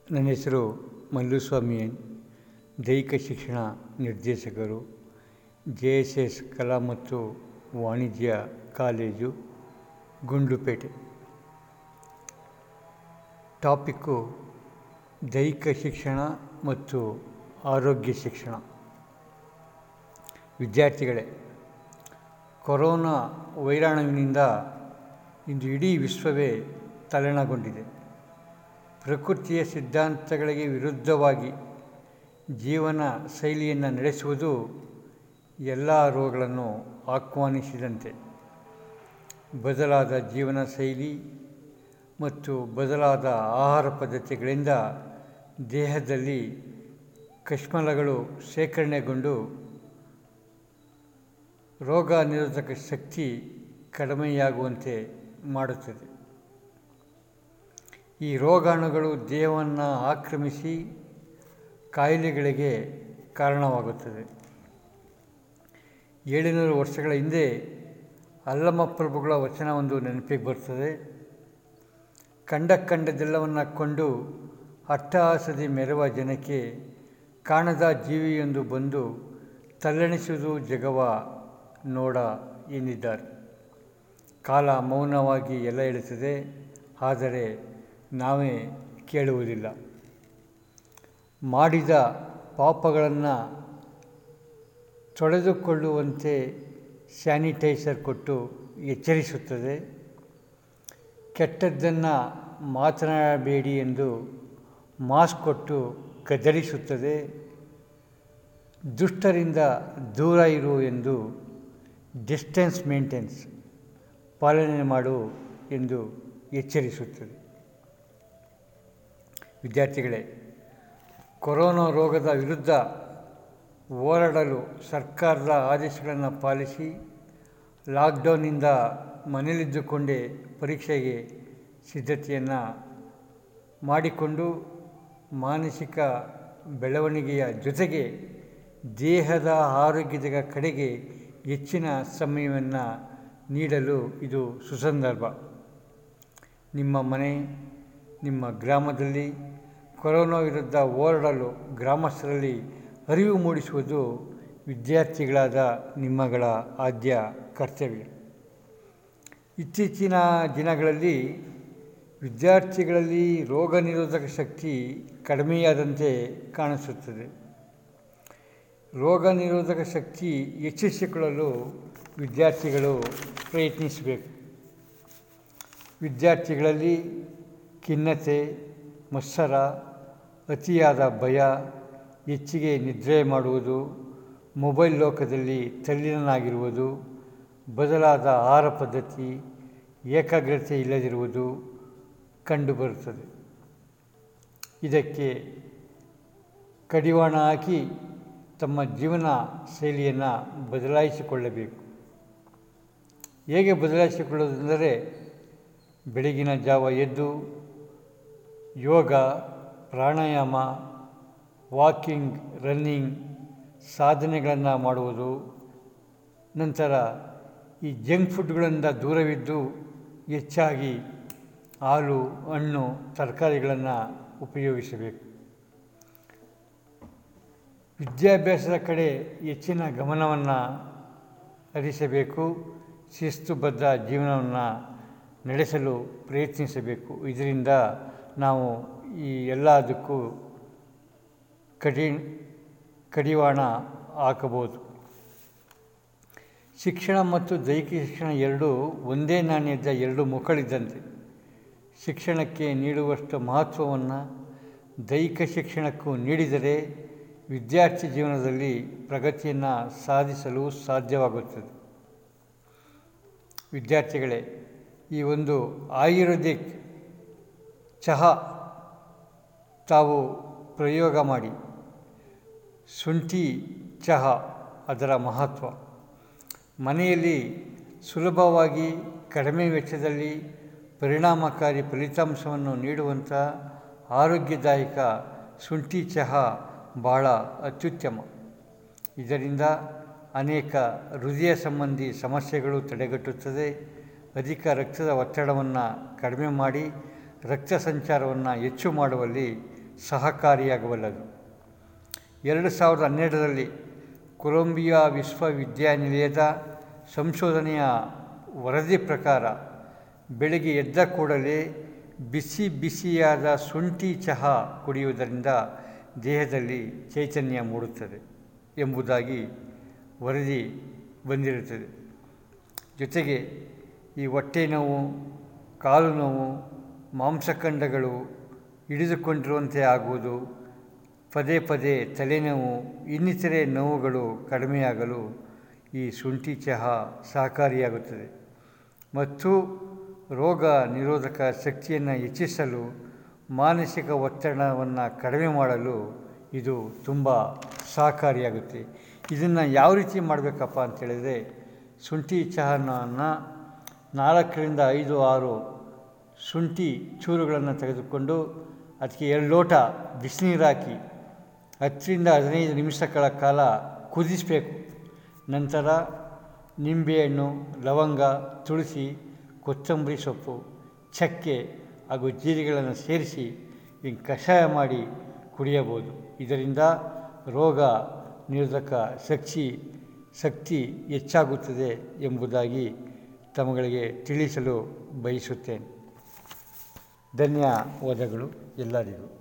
ನನ್ನ ಹೆಸರು ಮಲ್ಲುಸ್ವಾಮಿ ಎನ್ ದೈಹಿಕ ಶಿಕ್ಷಣ ನಿರ್ದೇಶಕರು ಜೆ ಎಸ್ ಎಸ್ ಕಲಾ ಮತ್ತು ವಾಣಿಜ್ಯ ಕಾಲೇಜು ಗುಂಡ್ಲುಪೇಟೆ ಟಾಪಿಕ್ಕು ದೈಹಿಕ ಶಿಕ್ಷಣ ಮತ್ತು ಆರೋಗ್ಯ ಶಿಕ್ಷಣ ವಿದ್ಯಾರ್ಥಿಗಳೇ ಕೊರೋನಾ ವೈರಾಣುವಿನಿಂದ ಇಂದು ಇಡೀ ವಿಶ್ವವೇ ತಲ್ಲಣಗೊಂಡಿದೆ ಪ್ರಕೃತಿಯ ಸಿದ್ಧಾಂತಗಳಿಗೆ ವಿರುದ್ಧವಾಗಿ ಜೀವನ ಶೈಲಿಯನ್ನು ನಡೆಸುವುದು ಎಲ್ಲ ರೋಗಗಳನ್ನು ಆಹ್ವಾನಿಸಿದಂತೆ ಬದಲಾದ ಜೀವನ ಶೈಲಿ ಮತ್ತು ಬದಲಾದ ಆಹಾರ ಪದ್ಧತಿಗಳಿಂದ ದೇಹದಲ್ಲಿ ಕಶ್ಮಲಗಳು ಶೇಖರಣೆಗೊಂಡು ರೋಗ ನಿರೋಧಕ ಶಕ್ತಿ ಕಡಿಮೆಯಾಗುವಂತೆ ಮಾಡುತ್ತದೆ ಈ ರೋಗಾಣುಗಳು ದೇಹವನ್ನು ಆಕ್ರಮಿಸಿ ಕಾಯಿಲೆಗಳಿಗೆ ಕಾರಣವಾಗುತ್ತದೆ ಏಳುನೂರು ವರ್ಷಗಳ ಹಿಂದೆ ಅಲ್ಲಮ ಪ್ರಭುಗಳ ವಚನ ಒಂದು ನೆನಪಿಗೆ ಬರ್ತದೆ ಕಂಡ ಕಂಡದೆಲ್ಲವನ್ನು ಕೊಂಡು ಅಟ್ಟಹಾಸದಿ ಮೆರವ ಜನಕ್ಕೆ ಕಾಣದ ಜೀವಿಯೊಂದು ಬಂದು ತಲ್ಲಣಿಸುವುದು ಜಗವ ನೋಡ ಎಂದಿದ್ದಾರೆ ಕಾಲ ಮೌನವಾಗಿ ಎಲ್ಲ ಹೇಳುತ್ತದೆ ಆದರೆ ನಾವೇ ಕೇಳುವುದಿಲ್ಲ ಮಾಡಿದ ಪಾಪಗಳನ್ನು ತೊಳೆದುಕೊಳ್ಳುವಂತೆ ಸ್ಯಾನಿಟೈಸರ್ ಕೊಟ್ಟು ಎಚ್ಚರಿಸುತ್ತದೆ ಕೆಟ್ಟದ್ದನ್ನು ಮಾತನಾಡಬೇಡಿ ಎಂದು ಮಾಸ್ಕ್ ಕೊಟ್ಟು ಗದರಿಸುತ್ತದೆ ದುಷ್ಟರಿಂದ ದೂರ ಇರು ಎಂದು ಡಿಸ್ಟೆನ್ಸ್ ಮೇಂಟೆನ್ಸ್ ಪಾಲನೆ ಮಾಡು ಎಂದು ಎಚ್ಚರಿಸುತ್ತದೆ ವಿದ್ಯಾರ್ಥಿಗಳೇ ಕೊರೋನಾ ರೋಗದ ವಿರುದ್ಧ ಹೋರಾಡಲು ಸರ್ಕಾರದ ಆದೇಶಗಳನ್ನು ಪಾಲಿಸಿ ಲಾಕ್ಡೌನ್ನಿಂದ ಮನೆಯಲ್ಲಿದ್ದುಕೊಂಡೇ ಪರೀಕ್ಷೆಗೆ ಸಿದ್ಧತೆಯನ್ನು ಮಾಡಿಕೊಂಡು ಮಾನಸಿಕ ಬೆಳವಣಿಗೆಯ ಜೊತೆಗೆ ದೇಹದ ಆರೋಗ್ಯದ ಕಡೆಗೆ ಹೆಚ್ಚಿನ ಸಮಯವನ್ನು ನೀಡಲು ಇದು ಸುಸಂದರ್ಭ ನಿಮ್ಮ ಮನೆ ನಿಮ್ಮ ಗ್ರಾಮದಲ್ಲಿ ಕೊರೋನಾ ವಿರುದ್ಧ ಹೋರಾಡಲು ಗ್ರಾಮಸ್ಥರಲ್ಲಿ ಅರಿವು ಮೂಡಿಸುವುದು ವಿದ್ಯಾರ್ಥಿಗಳಾದ ನಿಮ್ಮಗಳ ಆದ್ಯ ಕರ್ತವ್ಯ ಇತ್ತೀಚಿನ ದಿನಗಳಲ್ಲಿ ವಿದ್ಯಾರ್ಥಿಗಳಲ್ಲಿ ರೋಗ ನಿರೋಧಕ ಶಕ್ತಿ ಕಡಿಮೆಯಾದಂತೆ ಕಾಣಿಸುತ್ತದೆ ರೋಗ ನಿರೋಧಕ ಶಕ್ತಿ ಹೆಚ್ಚಿಸಿಕೊಳ್ಳಲು ವಿದ್ಯಾರ್ಥಿಗಳು ಪ್ರಯತ್ನಿಸಬೇಕು ವಿದ್ಯಾರ್ಥಿಗಳಲ್ಲಿ ಖಿನ್ನತೆ ಮತ್ಸರ ಅತಿಯಾದ ಭಯ ಹೆಚ್ಚಿಗೆ ನಿದ್ರೆ ಮಾಡುವುದು ಮೊಬೈಲ್ ಲೋಕದಲ್ಲಿ ತಲ್ಲೀನನಾಗಿರುವುದು ಬದಲಾದ ಆಹಾರ ಪದ್ಧತಿ ಏಕಾಗ್ರತೆ ಇಲ್ಲದಿರುವುದು ಕಂಡುಬರುತ್ತದೆ ಇದಕ್ಕೆ ಕಡಿವಾಣ ಹಾಕಿ ತಮ್ಮ ಜೀವನ ಶೈಲಿಯನ್ನು ಬದಲಾಯಿಸಿಕೊಳ್ಳಬೇಕು ಹೇಗೆ ಬದಲಾಯಿಸಿಕೊಳ್ಳೋದೆಂದರೆ ಬೆಳಗಿನ ಜಾವ ಎದ್ದು ಯೋಗ ಪ್ರಾಣಾಯಾಮ ವಾಕಿಂಗ್ ರನ್ನಿಂಗ್ ಸಾಧನೆಗಳನ್ನು ಮಾಡುವುದು ನಂತರ ಈ ಜಂಕ್ ಫುಡ್ಗಳಿಂದ ದೂರವಿದ್ದು ಹೆಚ್ಚಾಗಿ ಹಾಲು ಹಣ್ಣು ತರಕಾರಿಗಳನ್ನು ಉಪಯೋಗಿಸಬೇಕು ವಿದ್ಯಾಭ್ಯಾಸದ ಕಡೆ ಹೆಚ್ಚಿನ ಗಮನವನ್ನು ಹರಿಸಬೇಕು ಶಿಸ್ತುಬದ್ಧ ಜೀವನವನ್ನು ನಡೆಸಲು ಪ್ರಯತ್ನಿಸಬೇಕು ಇದರಿಂದ ನಾವು ಈ ಎಲ್ಲದಕ್ಕೂ ಕಡಿ ಕಡಿವಾಣ ಹಾಕಬಹುದು ಶಿಕ್ಷಣ ಮತ್ತು ದೈಹಿಕ ಶಿಕ್ಷಣ ಎರಡೂ ಒಂದೇ ನಾಣ್ಯದ ಎರಡು ಮುಖಗಳಿದ್ದಂತೆ ಶಿಕ್ಷಣಕ್ಕೆ ನೀಡುವಷ್ಟು ಮಹತ್ವವನ್ನು ದೈಹಿಕ ಶಿಕ್ಷಣಕ್ಕೂ ನೀಡಿದರೆ ವಿದ್ಯಾರ್ಥಿ ಜೀವನದಲ್ಲಿ ಪ್ರಗತಿಯನ್ನು ಸಾಧಿಸಲು ಸಾಧ್ಯವಾಗುತ್ತದೆ ವಿದ್ಯಾರ್ಥಿಗಳೇ ಈ ಒಂದು ಆಯುರ್ವೇದಿಕ್ ಚಹಾ ತಾವು ಪ್ರಯೋಗ ಮಾಡಿ ಶುಂಠಿ ಚಹಾ ಅದರ ಮಹತ್ವ ಮನೆಯಲ್ಲಿ ಸುಲಭವಾಗಿ ಕಡಿಮೆ ವೆಚ್ಚದಲ್ಲಿ ಪರಿಣಾಮಕಾರಿ ಫಲಿತಾಂಶವನ್ನು ನೀಡುವಂಥ ಆರೋಗ್ಯದಾಯಕ ಶುಂಠಿ ಚಹಾ ಭಾಳ ಅತ್ಯುತ್ತಮ ಇದರಿಂದ ಅನೇಕ ಹೃದಯ ಸಂಬಂಧಿ ಸಮಸ್ಯೆಗಳು ತಡೆಗಟ್ಟುತ್ತದೆ ಅಧಿಕ ರಕ್ತದ ಒತ್ತಡವನ್ನು ಕಡಿಮೆ ಮಾಡಿ ರಕ್ತ ಸಂಚಾರವನ್ನು ಹೆಚ್ಚು ಮಾಡುವಲ್ಲಿ ಸಹಕಾರಿಯಾಗಬಲ್ಲದು ಎರಡು ಸಾವಿರದ ಹನ್ನೆರಡರಲ್ಲಿ ಕೊಲಂಬಿಯಾ ವಿಶ್ವವಿದ್ಯಾನಿಲಯದ ಸಂಶೋಧನೆಯ ವರದಿ ಪ್ರಕಾರ ಬೆಳಗ್ಗೆ ಎದ್ದ ಕೂಡಲೇ ಬಿಸಿ ಬಿಸಿಯಾದ ಶುಂಠಿ ಚಹಾ ಕುಡಿಯುವುದರಿಂದ ದೇಹದಲ್ಲಿ ಚೈತನ್ಯ ಮೂಡುತ್ತದೆ ಎಂಬುದಾಗಿ ವರದಿ ಬಂದಿರುತ್ತದೆ ಜೊತೆಗೆ ಈ ಹೊಟ್ಟೆ ನೋವು ಕಾಲು ನೋವು ಮಾಂಸಖಂಡಗಳು ಹಿಡಿದುಕೊಂಡಿರುವಂತೆ ಆಗುವುದು ಪದೇ ಪದೇ ತಲೆನೋವು ಇನ್ನಿತರೆ ನೋವುಗಳು ಕಡಿಮೆಯಾಗಲು ಈ ಶುಂಠಿ ಚಹಾ ಸಹಕಾರಿಯಾಗುತ್ತದೆ ಮತ್ತು ರೋಗ ನಿರೋಧಕ ಶಕ್ತಿಯನ್ನು ಹೆಚ್ಚಿಸಲು ಮಾನಸಿಕ ಒತ್ತಡವನ್ನು ಕಡಿಮೆ ಮಾಡಲು ಇದು ತುಂಬ ಸಹಕಾರಿಯಾಗುತ್ತೆ ಇದನ್ನು ಯಾವ ರೀತಿ ಮಾಡಬೇಕಪ್ಪ ಅಂತೇಳಿದರೆ ಶುಂಠಿ ಚಹಾವನ್ನು ನಾಲ್ಕರಿಂದ ಐದು ಆರು ಶುಂಠಿ ಚೂರುಗಳನ್ನು ತೆಗೆದುಕೊಂಡು ಅದಕ್ಕೆ ಎರಡು ಲೋಟ ಬಿಸಿನೀರು ಹಾಕಿ ಹತ್ತರಿಂದ ಹದಿನೈದು ನಿಮಿಷಗಳ ಕಾಲ ಕುದಿಸಬೇಕು ನಂತರ ನಿಂಬೆಹಣ್ಣು ಲವಂಗ ತುಳಸಿ ಕೊತ್ತಂಬರಿ ಸೊಪ್ಪು ಚಕ್ಕೆ ಹಾಗೂ ಜೀರಿಗೆಗಳನ್ನು ಸೇರಿಸಿ ಹಿಂಗೆ ಕಷಾಯ ಮಾಡಿ ಕುಡಿಯಬೋದು ಇದರಿಂದ ರೋಗ ನಿರೋಧಕ ಶಕ್ತಿ ಶಕ್ತಿ ಹೆಚ್ಚಾಗುತ್ತದೆ ಎಂಬುದಾಗಿ ತಮ್ಮಗಳಿಗೆ ತಿಳಿಸಲು ಬಯಸುತ್ತೇನೆ ಧನ್ಯವಾದಗಳು ಎಲ್ಲರಿಗೂ